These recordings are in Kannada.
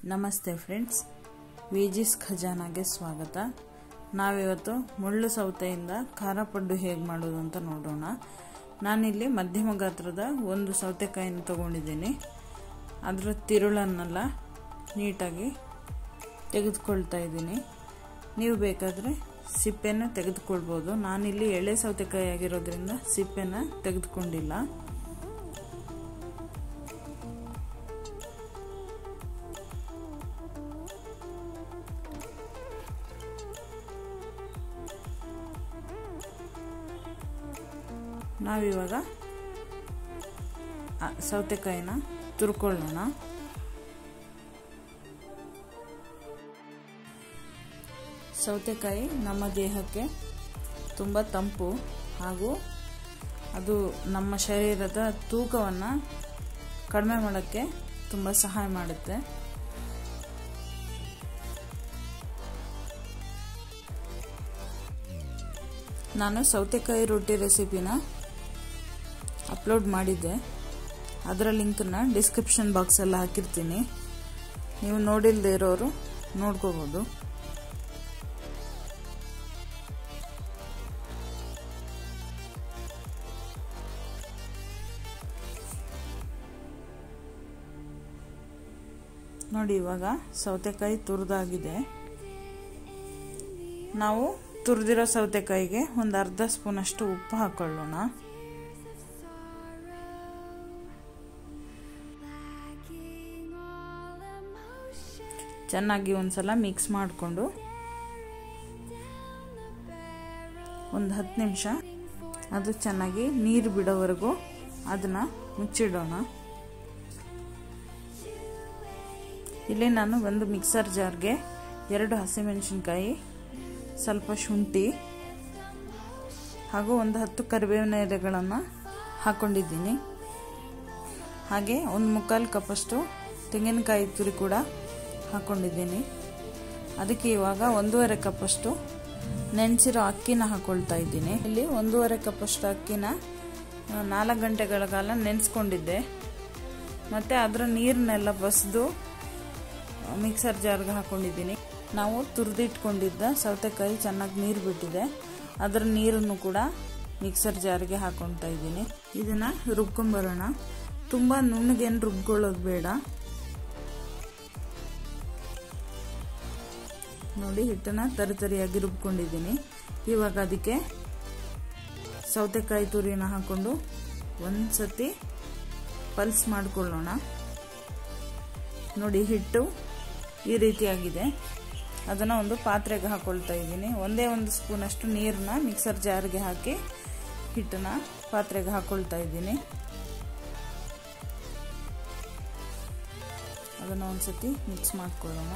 ನಮಸ್ತೆ ಫ್ರೆಂಡ್ಸ್ ವೇಜಿಸ್ ಖಜಾನಾಗೆ ಸ್ವಾಗತ ನಾವಿವತ್ತು ಮುಳ್ಳು ಸೌತೆಯಿಂದ ಖಾರ ಪಡ್ಡು ಹೇಗೆ ಮಾಡೋದು ಅಂತ ನೋಡೋಣ ನಾನಿಲ್ಲಿ ಮಧ್ಯಮ ಗಾತ್ರದ ಒಂದು ಸೌತೆಕಾಯಿನ ತಗೊಂಡಿದ್ದೀನಿ ಅದರ ತಿರುಳನ್ನೆಲ್ಲ ನೀಟಾಗಿ ತೆಗೆದುಕೊಳ್ತಾ ಇದ್ದೀನಿ ನೀವು ಬೇಕಾದರೆ ಸಿಪ್ಪೆನ ತೆಗೆದುಕೊಳ್ಬೋದು ನಾನಿಲ್ಲಿ ಎಳೆ ಸೌತೆಕಾಯಿ ಆಗಿರೋದ್ರಿಂದ ಸಿಪ್ಪೆನ ತೆಗೆದುಕೊಂಡಿಲ್ಲ ನಾವಿವಾಗ ಸೌತೆಕಾಯಿನ ತುರ್ಕೊಳ್ಳೋಣ ಸೌತೆಕಾಯಿ ನಮ್ಮ ದೇಹಕ್ಕೆ ತುಂಬ ತಂಪು ಹಾಗೂ ಅದು ನಮ್ಮ ಶರೀರದ ತೂಕವನ್ನು ಕಡಿಮೆ ಮಾಡೋಕ್ಕೆ ತುಂಬ ಸಹಾಯ ಮಾಡುತ್ತೆ ನಾನು ಸೌತೆಕಾಯಿ ರೊಟ್ಟಿ ರೆಸಿಪಿನ ಅಪ್ಲೋಡ್ ಮಾಡಿದ್ದೆ ಅದರ ಲಿಂಕನ್ನು ಡಿಸ್ಕ್ರಿಪ್ಷನ್ ಬಾಕ್ಸಲ್ಲಿ ಹಾಕಿರ್ತೀನಿ ನೀವು ನೋಡಿಲ್ಲದೆ ಇರೋರು ನೋಡ್ಕೋಬೋದು ನೋಡಿ ಇವಾಗ ಸೌತೆಕಾಯಿ ತುರಿದಾಗಿದೆ ನಾವು ತುರಿದಿರೋ ಸೌತೆಕಾಯಿಗೆ ಒಂದು ಅರ್ಧ ಸ್ಪೂನಷ್ಟು ಉಪ್ಪು ಹಾಕೊಳ್ಳೋಣ ಚೆನ್ನಾಗಿ ಒಂದ್ಸಲ ಮಿಕ್ಸ್ ಮಾಡಿಕೊಂಡು ಒಂದು ಹತ್ತು ನಿಮಿಷ ಅದು ಚೆನ್ನಾಗಿ ನೀರು ಬಿಡೋವರೆಗೂ ಅದನ್ನು ಮುಚ್ಚಿಡೋಣ ಇಲ್ಲಿ ನಾನು ಒಂದು ಮಿಕ್ಸರ್ ಜಾರ್ಗೆ ಎರಡು ಹಸಿಮೆಣಸಿನ್ಕಾಯಿ ಸ್ವಲ್ಪ ಶುಂಠಿ ಹಾಗೂ ಒಂದು ಹತ್ತು ಕರಿಬೇವಿನ ಎಲೆಗಳನ್ನು ಹಾಕ್ಕೊಂಡಿದ್ದೀನಿ ಹಾಗೆ ಒಂದು ಮುಕ್ಕಾಲು ಕಪ್ಪಷ್ಟು ತೆಂಗಿನಕಾಯಿ ತುರಿ ಕೂಡ ಹಾಕ್ಕೊಂಡಿದ್ದೀನಿ ಅದಕ್ಕೆ ಇವಾಗ ಒಂದೂವರೆ ಕಪ್ಪಷ್ಟು ನೆನೆಸಿರೋ ಅಕ್ಕಿನ ಹಾಕ್ಕೊಳ್ತಾ ಇದ್ದೀನಿ ಇಲ್ಲಿ ಒಂದೂವರೆ ಕಪ್ಪಷ್ಟು ಅಕ್ಕಿನ ನಾಲ್ಕು ಗಂಟೆಗಳ ಕಾಲ ನೆನೆಸ್ಕೊಂಡಿದ್ದೆ ಮತ್ತು ಅದರ ನೀರನ್ನೆಲ್ಲ ಬಸಿದು ಮಿಕ್ಸರ್ ಜಾರ್ಗೆ ಹಾಕ್ಕೊಂಡಿದ್ದೀನಿ ನಾವು ತುರಿದಿಟ್ಕೊಂಡಿದ್ದ ಸೌತೆಕಾಯಿ ಚೆನ್ನಾಗಿ ನೀರು ಬಿಟ್ಟಿದೆ ಅದರ ನೀರನ್ನು ಕೂಡ ಮಿಕ್ಸರ್ ಜಾರ್ಗೆ ಹಾಕೊಳ್ತಾ ಇದ್ದೀನಿ ಇದನ್ನು ರುಬ್ಕೊಂಬರೋಣ ತುಂಬ ನುಣ್ಣಗೇನು ರುಬ್ಕೊಳ್ಳೋದು ಬೇಡ ನೋಡಿ ಹಿಟ್ಟನ್ನು ತರಿತರಿಯಾಗಿ ರುಬ್ಕೊಂಡಿದ್ದೀನಿ ಇವಾಗ ಅದಕ್ಕೆ ಸೌತೆಕಾಯಿ ತುರಿನ ಹಾಕ್ಕೊಂಡು ಒಂದು ಸತಿ ಪಲ್ಸ್ ಮಾಡಿಕೊಳ್ಳೋಣ ನೋಡಿ ಹಿಟ್ಟು ಈ ರೀತಿಯಾಗಿದೆ ಅದನ್ನು ಒಂದು ಪಾತ್ರೆಗೆ ಹಾಕೊಳ್ತಾ ಇದ್ದೀನಿ ಒಂದೇ ಒಂದು ಸ್ಪೂನಷ್ಟು ನೀರನ್ನ ಮಿಕ್ಸರ್ ಜಾರ್ಗೆ ಹಾಕಿ ಹಿಟ್ಟನ್ನು ಪಾತ್ರೆಗೆ ಹಾಕೊಳ್ತಾ ಇದ್ದೀನಿ ಅದನ್ನು ಒಂದ್ಸತಿ ಮಿಕ್ಸ್ ಮಾಡ್ಕೊಳ್ಳೋಣ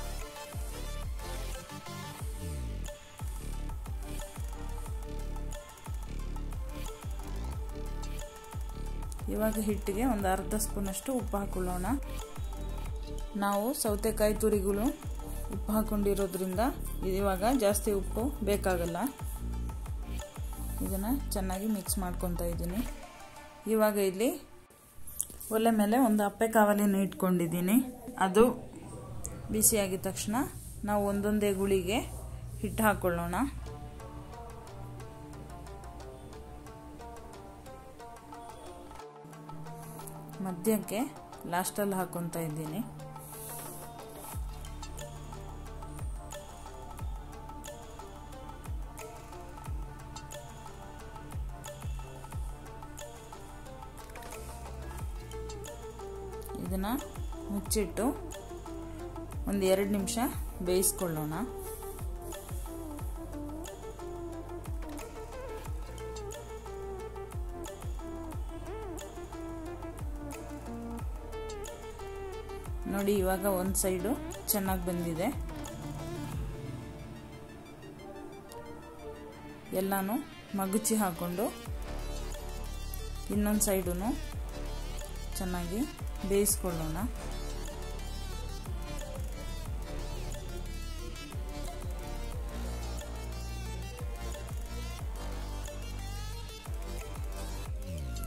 ಇವಾಗ ಹಿಟ್ಟಿಗೆ ಒಂದು ಅರ್ಧ ಸ್ಪೂನಷ್ಟು ಉಪ್ಪು ಹಾಕೊಳ್ಳೋಣ ನಾವು ಸೌತೆಕಾಯಿ ತುರಿಗಳು ಉಪ್ಪು ಹಾಕೊಂಡಿರೋದ್ರಿಂದ ಇವಾಗ ಜಾಸ್ತಿ ಉಪ್ಪು ಬೇಕಾಗಲ್ಲ ಇದನ್ನು ಚೆನ್ನಾಗಿ ಮಿಕ್ಸ್ ಮಾಡ್ಕೊತಾ ಇದ್ದೀನಿ ಇವಾಗ ಇಲ್ಲಿ ಒಲೆ ಮೇಲೆ ಒಂದು ಅಪ್ಪೆ ಕಾವಲಿನ ಇಟ್ಕೊಂಡಿದ್ದೀನಿ ಅದು ಬಿಸಿಯಾಗಿದ ತಕ್ಷಣ ನಾವು ಒಂದೊಂದೇ ಗುಳಿಗೆ ಹಿಟ್ಟು ಹಾಕ್ಕೊಳ್ಳೋಣ ಮಧ್ಯಕ್ಕೆ ಲಾಸ್ಟಲ್ಲಿ ಹಾಕ್ಕೊತಾ ಇದ್ದೀನಿ ಇದನ್ನು ಮುಚ್ಚಿಟ್ಟು ಒಂದು ಎರಡು ನಿಮಿಷ ಬೇಯಿಸ್ಕೊಳ್ಳೋಣ ನೋಡಿ ಇವಾಗ ಒಂದು ಸೈಡು ಚೆನ್ನಾಗಿ ಬಂದಿದೆ ಎಲ್ಲನೂ ಮಗುಚಿ ಹಾಕ್ಕೊಂಡು ಇನ್ನೊಂದು ಸೈಡು ಚೆನ್ನಾಗಿ ಬೇಯಿಸ್ಕೊಳ್ಳೋಣ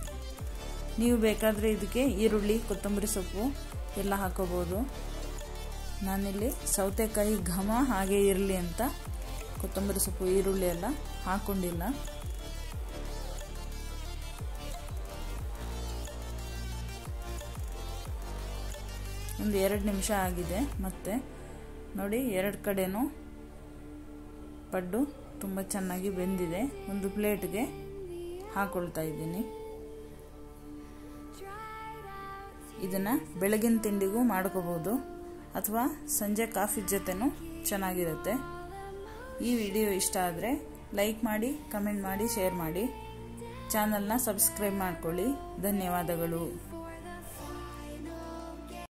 ನೀವು ಬೇಕಾದರೆ ಇದಕ್ಕೆ ಈರುಳ್ಳಿ ಕೊತ್ತಂಬರಿ ಸೊಪ್ಪು ಎಲ್ಲ ಹಾಕೋಬೋದು ನಾನಿಲ್ಲಿ ಸೌತೆಕಾಯಿ ಘಮ ಹಾಗೆ ಇರಲಿ ಅಂತ ಕೊತ್ತಂಬರಿ ಸೊಪ್ಪು ಈರುಳ್ಳಿ ಎಲ್ಲ ಹಾಕೊಂಡಿಲ್ಲ ಒಂದು ಎರಡು ನಿಮಿಷ ಆಗಿದೆ ಮತ್ತೆ ನೋಡಿ ಎರಡು ಕಡೆನೂ ಪಡ್ಡು ತುಂಬ ಚೆನ್ನಾಗಿ ಬೆಂದಿದೆ ಒಂದು ಪ್ಲೇಟ್ಗೆ ಹಾಕೊಳ್ತಾ ಇದ್ದೀನಿ ಇದನ್ನು ಬೆಳಗಿನ ತಿಂಡಿಗೂ ಮಾಡ್ಕೋಬೋದು ಅಥವಾ ಸಂಜೆ ಕಾಫಿ ಜೊತೆನೂ ಚೆನ್ನಾಗಿರುತ್ತೆ ಈ ವಿಡಿಯೋ ಇಷ್ಟ ಆದರೆ ಲೈಕ್ ಮಾಡಿ ಕಮೆಂಟ್ ಮಾಡಿ ಶೇರ್ ಮಾಡಿ ಚಾನಲ್ನ ಸಬ್ಸ್ಕ್ರೈಬ್ ಮಾಡ್ಕೊಳ್ಳಿ ಧನ್ಯವಾದಗಳು